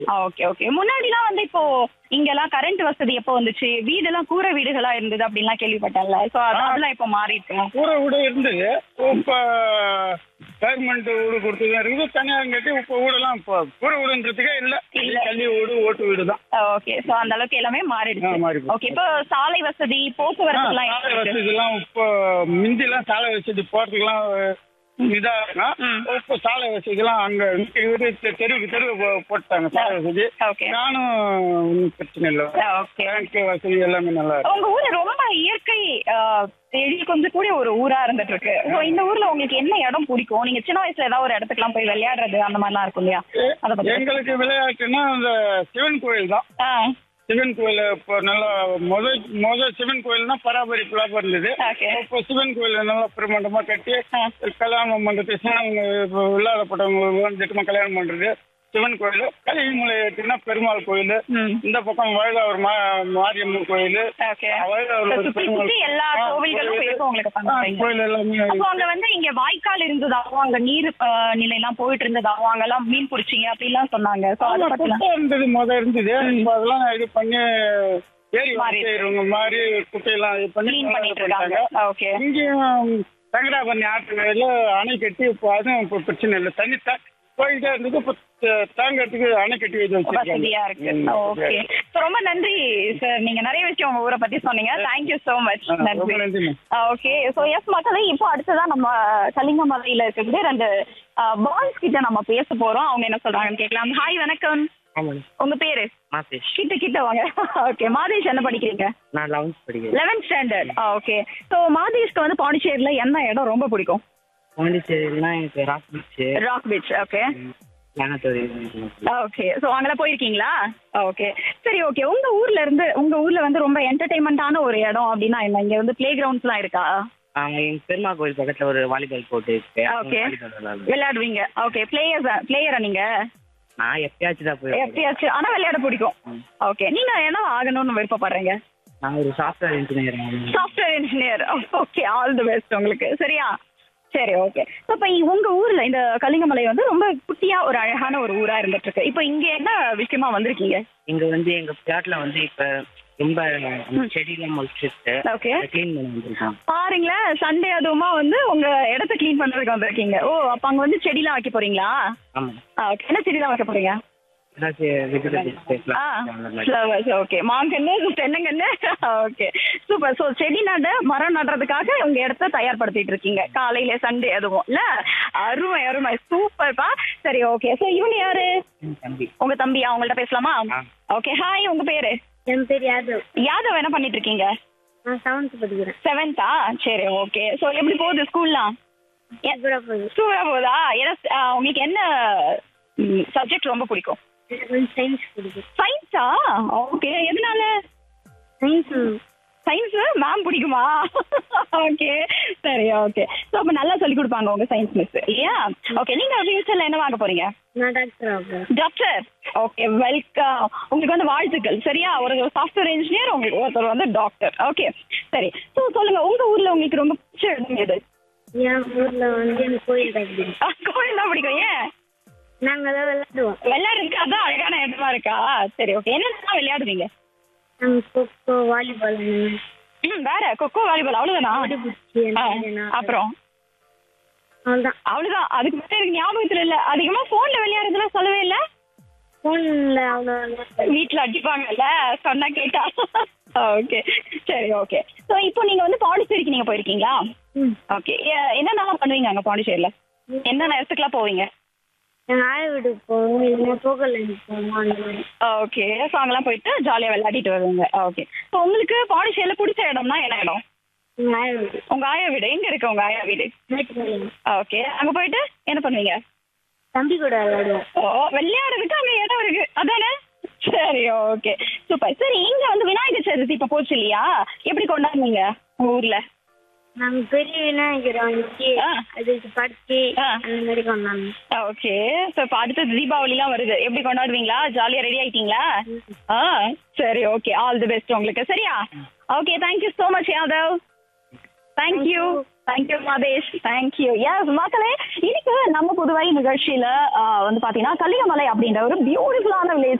Okay okay முன்னாடிலாம் வந்து இப்போ இங்கெல்லாம் கரண்ட் வசதி எப்போ வந்துச்சு வீடெல்லாம் கூரை வீடுகளா இருந்தது அப்படின்லாம் கேள்விப்பட்டேன்ல சோ அதெல்லாம் இப்போ மாறிட்டு கூரை வீடு இருந்தது இப்போ கவர்மெண்ட் வீடு கொடுத்தது இருக்குது தனியார் கட்டி இப்போ வீடெல்லாம் இப்போ கூரை வீடுன்றதுக்கே இல்லை இல்ல. கல்வி வீடு ஓட்டு வீடு தான் ஓகே சோ அந்த அளவுக்கு எல்லாமே ஆ, மாறிடுச்சு மாறி போச்சு. ஓகே இப்போ சாலை வசதி போக்குவரத்து எல்லாம் சாலை எப்படி இருக்கு? வசதிலாம் இப்போ முந்திலாம் சாலை வசதி போறதுக்குலாம் இதா இருக்கும் ம். இப்போ சாலை வசதிலாம் அங்க வீடு தெ- தெருவுக்கு தெருவு போ- போட்டாங்க சாலை வசதி ஓகே நானும் ஒன்றும் பிரச்சனை இல்லை ஓகே பேங்க் வசதி எல்லாமே நல்லா இருக்கு உங்க ஊரு ரொம்ப இயற்கை ஆஹ், எழில் கொஞ்சம் கூட ஒரு ஊரா இருந்துட்டு இருக்கு ஸோ இந்த ஊர்ல உங்களுக்கு என்ன இடம் பிடிக்கும் நீங்க சின்ன வயசுல ஏதாவது ஒரு இடத்துக்குலாம் போய் விளையாடுறது அந்த மாதிரிலாம் இருக்கும் இல்லையா அதை பத்தி எங்களுக்கு விளையாட்டுன்னா அந்த சிவன் கோயில் தான் ஆ சிவன் கோயில் இப்போ நல்லா முதல் முதல் சிவன் கோயில்னா பராமரிப்புலாம் இருந்தது ஓகே இப்போ சிவன் கோயில் நல்லா பிரமாண்டமா கட்டி ஆ. கல்யாணம் பண்றது சின்னவங்க இப்போ இல்லாதப்பட்டவங்க வந்துட்டுமா கல்யாணம் பண்றது சிவன் கோயில் கலிமலை எடுத்தீங்கன்னா பெருமாள் கோயில் ம் இந்த பக்கம் வயதாவூர் மா மாரியம்மன் கோயில் ஓகே வயதாவூர் சுத்தி பெருமாள் சுத்தி எல்லா ஆ, கோவில்களும் கோயில். போயிருக்கும் உங்களுக்கு ஆ, பண்ணுறீங்க கோயில் எல்லாமே அப்போ அங்க வந்து இங்க வாய்க்கால் இருந்ததாகவும் அங்க நீர் ஆஹ், நிலையெல்லாம் போயிட்டு இருந்ததாகவும் அங்கெல்லாம் மீன் பிடிச்சிங்க அப்படிலாம் சொன்னாங்க சோ அதை ஆமா, பத்திலாம் குட்டை இருந்தது முத இருந்தது இப்போ அதெல்லாம் இது பண்ணி ஏரி மாறி இருக்கு. செய்யறவங்க மாதிரி குட்டையெல்லாம் இது பண்ணி க்ளீன் பண்ணிட்டு இருக்காங்க ஓகே இங்கேயும் தங்கடாபரணி ஆற்று வயல்ல அணை கட்டி இப்போ அதுவும் இப்போ பிரச்சனை இல்லை தண்ணி த போயிட்டே இருந்தது இப்போ த- தாங்கறதுக்கு அணை கட்டி வச்சு வச்சிருக்காங்க. வசதியா இருக்கு ம், ஓகே ரொம்ப நன்றி சார் நீங்க நிறைய விஷயம் உங்க ஊரை பத்தி சொன்னீங்க தேங்க்யூ சோ மச் ஆ, ரொம்ப நன்றி நன்றிம்மா ஓகே ஸோ எஸ் மக்களே இப்போ அடுத்ததான் நம்ம கலிங்கமலையில இருக்கக்கூடிய ரெண்டு பாய்ஸ் கிட்ட நம்ம பேச போறோம் அவங்க என்ன சொல்றாங்கன்னு கேட்கலாம் ஹாய் வணக்கம் ஆமாங்க உங்க பேரு மாதேஷ் கிட்ட கிட்ட வாங்க ஓகே மாதேஷ் என்ன படிக்கிறீங்க நான் லெவன்த் படிக்கிறேன் லெவன்த் ஸ்டாண்டர்ட் ஓகே ஸோ மாதேஷ்க்கு வந்து பாண்டிச்சேரியில என்ன இடம் ரொம்ப பிடிக்கும் பாண்டிச்சேரினா எனக்கு rock beach rock beach okay ஞானத்தோரி ஓகே ஸோ அங்கெல்லாம் போயிருக்கீங்களா ஓகே சரி ஓகே உங்க ஊர்ல இருந்து உங்க ஊர்ல வந்து ரொம்ப என்டர்டைன்மெண்டான ஒரு இடம் அப்படின்னா என்ன இங்க வந்து பிளே கிரவுண்ட்ஸ்லாம் இருக்கா எங்க பெருமா கோயில் பக்கத்துல ஒரு வாலிபால் கோர்ட் இருக்கு அங்க Okay. வாலிபால் விளையாடுவேன். விளையாடுவீங்க ஓகே பிளேயர்ஸ் பிளேயரா நீங்க நான் எப்பயாச்சும் தான் போய் எப்பயாச்சும் ஆனா விளையாட பிடிக்கும் ஓகே நீங்க என்ன ஆகணும்னு விருப்பப்படுறீங்க நான் ஒரு software engineer software engineer okay all the best உங்களுக்கு சரியா சரி ஓகே ஸோ இப்போ உங்க ஊர்ல இந்த கலிங்கமலை வந்து ரொம்ப குட்டியா ஒரு அழகான ஒரு ஊரா இருந்துட்டு இருக்கு இப்போ இங்க என்ன விஷயமா வந்திருக்கீங்க இங்க வந்து எங்க பிளாட்ல வந்து இப்ப ரொம்ப செடியெல்லாம் முளைச்சிட்டு ஓகே க்ளீன் பண்ண வந்திருக்காங்க பாருங்களேன் சண்டே அதுவுமா வந்து உங்க இடத்த க்ளீன் பண்றதுக்கு வந்திருக்கீங்க ஓ அப்ப அங்க வந்து செடிலாம் வைக்க போறீங்களா ஆமா ஆ, okay. என்ன செடிலாம் வைக்க போறீங்க ஏதாச்சும் வெஜிடபிள்ஸ் ஆ ஃப்ளவர்ஸ் ஓகே மாங்கன்னு தென்னங்கன்னு ஓகே சூப்பர் ஸோ செடி நட மரம் நடுறதுக்காக உங்க இடத்த தயார்படுத்திட்டு இருக்கீங்க காலையில சண்டே அதுவும் இல்ல அருமை அருமை சூப்பர்ப்பா சரி ஓகே ஸோ இவங்க யாரு தம்பி உங்க தம்பி அவங்கள்ட்ட பேசலாமா ஆ. ஓகே ஹாய் உங்க பேரு என் பேர் யாதவ் யாதவ் என்ன பண்ணிட்டு இருக்கீங்க நான் செவன்த் படிக்கிறேன் செவன்த்தா சரி ஓகே ஸோ எப்படி போகுது ஸ்கூல்லாம் சூப்பரா போகுது சூப்பரா போகுதா ஏன்னா ஆ, உங்களுக்கு என்ன சப்ஜெக்ட் ரொம்ப பிடிக்கும் எனக்கு வந்து சயின்ஸ் பிடிக்கும் சயின்ஸா ஓகே எதனால சயின்ஸ் சயின்ஸ் மேம் பிடிக்குமா ஓகே சரி ஓகே ஸோ அப்போ நல்லா சொல்லி கொடுப்பாங்க உங்க சயின்ஸ் மிஸ் இல்லையா ஓகே நீங்க ஃபியூச்சர்ல என்ன வாங்க போறீங்க நான் டாக்டர் ஆகிறேன் டாக்டர் ஓகே வெல்கம் உங்களுக்கு வந்து வாழ்த்துக்கள் சரியா ஒரு சாஃப்ட்வேர் இன்ஜினியர் உங்களுக்கு ஒருத்தர் வந்து டாக்டர் ஓகே சரி ஸோ சொல்லுங்க உங்க ஊர்ல உங்களுக்கு ரொம்ப பிடிச்ச இடம் எது என் ஊர்ல வந்து எனக்கு கோயில் தான் பிடிக்கும் கோயில் தான் பிடிக்கும் ஏன் நாங்க தான் விளையாடுவோம் விளையாடுறதுக்கு அதான் அழகான இடமா இருக்கா சரி ஓகே என்னென்ன விளையாடுவீங்க நாங்க கொக்கோ வாலிபால் அந்த மாதிரி. ம் வேற கொக்கோ வாலிபால் அவ்வளவுதானா ஓடிப்பிடிச்சி அந்த ஆ, மாதிரி நான் அப்புறம் அவ்வளவுதான் அவ்வளவுதான் அதுக்கு மட்டும் எனக்கு ஞாபகத்துல இல்ல அதிகமா போன்ல விளையாடுறதுலாம் சொல்லவே இல்ல போன்ல அவ்வளோ வீட்ல அடிப்பாங்கல்ல சொன்னா கேட்டா ஓகே சரி ஓகே சோ இப்போ நீங்க வந்து பாண்டிச்சேரிக்கு நீங்க போயிருக்கீங்களா ம் ஓகே என்னென்னலாம் பண்ணுவீங்க அங்க பாண்டிச்சேரியில என்னென்ன இடத்துக்குலாம் போவீங்க எங்க ஆய வீட்டுக்கு போவோம் இல்லைன்னா போகலைக்கு போவோம் அந்த மாதிரி ஓகே ஸோ அங்கெல்லாம் போயிட்டு ஜாலியா விளையாடிட்டு வருவீங்க ஓகே ஸோ உங்களுக்கு பாண்டிச்சேரியில பிடிச்ச இடம்னா என்ன இடம் எங்க ஆய வீடு உங்க ஆயா வீடு எங்க இருக்கு உங்க ஆயா வீடு மேட்டுப்பாளையம் ஓகே அங்க போயிட்டு என்ன பண்ணுவீங்க தம்பி கூட விளையாடுவோம் ஓ விளையாடுறதுக்கு அங்க இடம் இருக்கு அதானே சரி ஓகே சூப்பர் சரி இங்க வந்து விநாயகர் சதுர்த்தி இப்ப போச்சு இல்லையா எப்படி கொண்டாடுனீங்க உங்க ஊர்ல நாங்க பெரிய விநாயகர் வாங்கி ஆ. அதுக்கு படிச்சு ஆ. அந்த மாதிரி கொண்டாடணும் ஓகே ஸோ இப்போ அடுத்து தீபாவளிலாம் வருது எப்படி கொண்டாடுவீங்களா ஜாலியா ரெடி ஆயிட்டீங்களா ஆ சரி ஓகே ஆல் தி பெஸ்ட் உங்களுக்கு சரியா okay thank you so much Yadav thank you thank you Madhesh thank you yes மக்களே இன்னைக்கு நம்ம புதுவை நிகழ்ச்சியில ஆ, வந்து பாத்தீங்கன்னா கலியமலை அப்படின்ற ஒரு பியூட்டிஃபுல்லான வில்லேஜ்